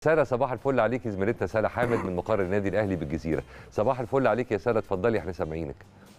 ساره صباح الفل عليك زميلتنا ساره حامد من مقر النادي الاهلي بالجزيره صباح الفل عليك يا ساره اتفضلي احنا سامعينك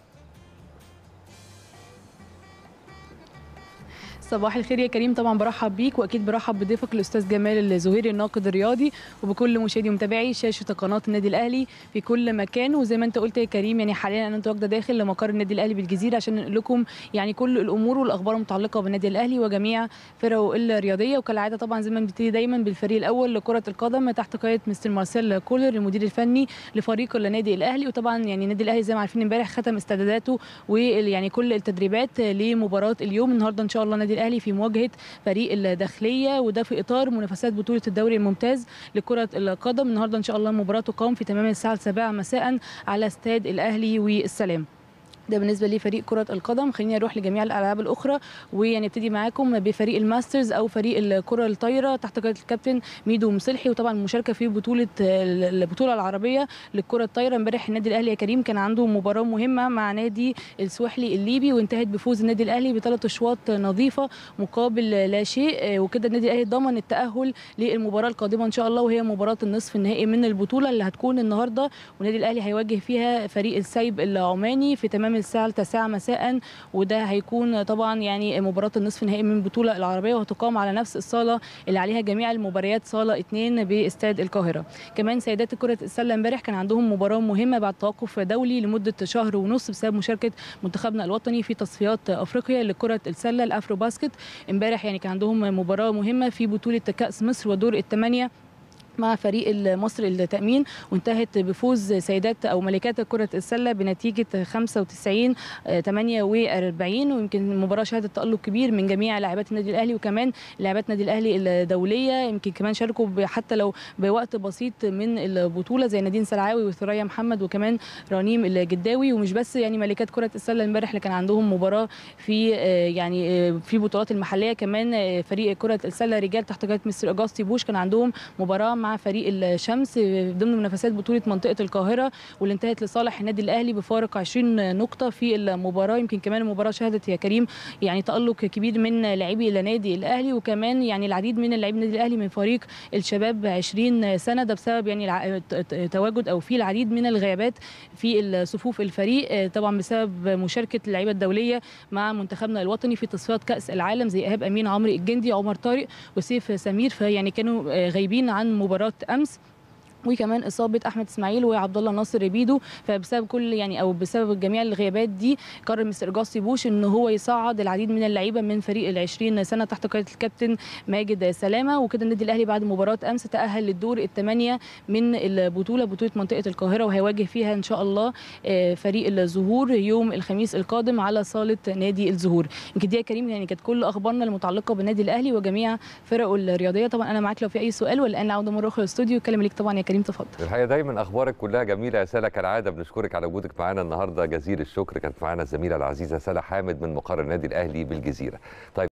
صباح الخير يا كريم طبعا برحب بيك واكيد برحب بضيفك الاستاذ جمال الزهيري الناقد الرياضي وبكل مشاهدي ومتابعي شاشه قناه النادي الاهلي في كل مكان وزي ما انت قلت يا كريم يعني حاليا انا متواجده داخل مقر النادي الاهلي بالجزيره عشان ننقل لكم يعني كل الامور والاخبار المتعلقه بالنادي الاهلي وجميع فرقه الرياضيه وكالعاده طبعا زي ما بنبتدي دايما بالفريق الاول لكره القدم تحت قياده مستر مارسيل كولر المدير الفني لفريق النادي الاهلي وطبعا يعني النادي الاهلي زي ما عارفين امبارح ختم استعداداته ويعني كل التدريبات لمباراه اليوم النهارده ان شاء الله النادي الاهلي في مواجهه فريق الداخليه وده في اطار منافسات بطوله الدوري الممتاز لكره القدم النهارده ان شاء الله المباراه تقام في تمام الساعه 7 مساء على استاد الاهلي والسلام ده بالنسبه لفريق كره القدم خلينا نروح لجميع الالعاب الاخرى ونبتدي معاكم بفريق الماسترز او فريق الكره الطايره تحت قياده الكابتن ميدو مصلحي وطبعا المشاركه في بطوله البطوله العربيه للكره الطايره امبارح النادي الاهلي يا كريم كان عنده مباراه مهمه مع نادي السوحلي الليبي وانتهت بفوز النادي الاهلي بثلاث اشواط نظيفه مقابل لا شيء وكده النادي الاهلي ضمن التاهل للمباراه القادمه ان شاء الله وهي مباراه النصف النهائي من البطوله اللي هتكون النهارده والنادي الاهلي هيواجه فيها فريق السيب العماني في تمام الساعه 9 مساء وده هيكون طبعا يعني مباراه النصف النهائي من البطوله العربيه وهتقام على نفس الصاله اللي عليها جميع المباريات صاله 2 باستاد القاهره كمان سيدات كره السله امبارح كان عندهم مباراه مهمه بعد توقف دولي لمده شهر ونص بسبب مشاركه منتخبنا الوطني في تصفيات افريقيا لكره السله الافرو باسكت امبارح يعني كان عندهم مباراه مهمه في بطوله كاس مصر ودور الثمانيه مع فريق مصر التأمين وانتهت بفوز سيدات أو ملكات كرة السلة بنتيجة 95 48 ويمكن المباراة شهدت تألق كبير من جميع لاعبات النادي الأهلي وكمان لاعبات النادي الأهلي الدولية يمكن كمان شاركوا حتى لو بوقت بسيط من البطولة زي نادين سلعاوي وثريا محمد وكمان رنيم الجداوي ومش بس يعني ملكات كرة السلة امبارح اللي كان عندهم مباراة في يعني في بطولات المحلية كمان فريق كرة السلة رجال تحت قيادة مستر أجاستي بوش كان عندهم مباراة مع فريق الشمس ضمن منافسات بطوله منطقه القاهره واللي انتهت لصالح النادي الاهلي بفارق 20 نقطه في المباراه يمكن كمان المباراه شهدت يا كريم يعني تالق كبير من لاعبي النادي الاهلي وكمان يعني العديد من لاعبي النادي الاهلي من فريق الشباب 20 سنه ده بسبب يعني تواجد او في العديد من الغيابات في صفوف الفريق طبعا بسبب مشاركه اللعيبه الدوليه مع منتخبنا الوطني في تصفيات كاس العالم زي ايهاب امين عمرو الجندي عمر طارق وسيف سمير فيعني كانوا غايبين عن مباراه امس وكمان اصابه احمد اسماعيل وعبد الله ناصر ريبيدو فبسبب كل يعني او بسبب جميع الغيابات دي قرر مستر جاسي بوش ان هو يصعد العديد من اللعيبه من فريق ال 20 سنه تحت قياده الكابتن ماجد سلامه وكده النادي الاهلي بعد مباراه امس تاهل للدور الثمانيه من البطوله بطوله منطقه القاهره وهيواجه فيها ان شاء الله فريق الزهور يوم الخميس القادم على صاله نادي الزهور يمكن دي يا كريم يعني كانت كل اخبارنا المتعلقه بالنادي الاهلي وجميع فرقه الرياضيه طبعا انا معاك لو في اي سؤال والان عوده مره اخرى الاستوديو الكلام ليك طبعا يا كريم تفضل الحقيقه دايما اخبارك كلها جميله يا سلا كالعاده بنشكرك على وجودك معانا النهارده جزيل الشكر كانت معانا الزميله العزيزه سلا حامد من مقر النادي الاهلي بالجزيره طيب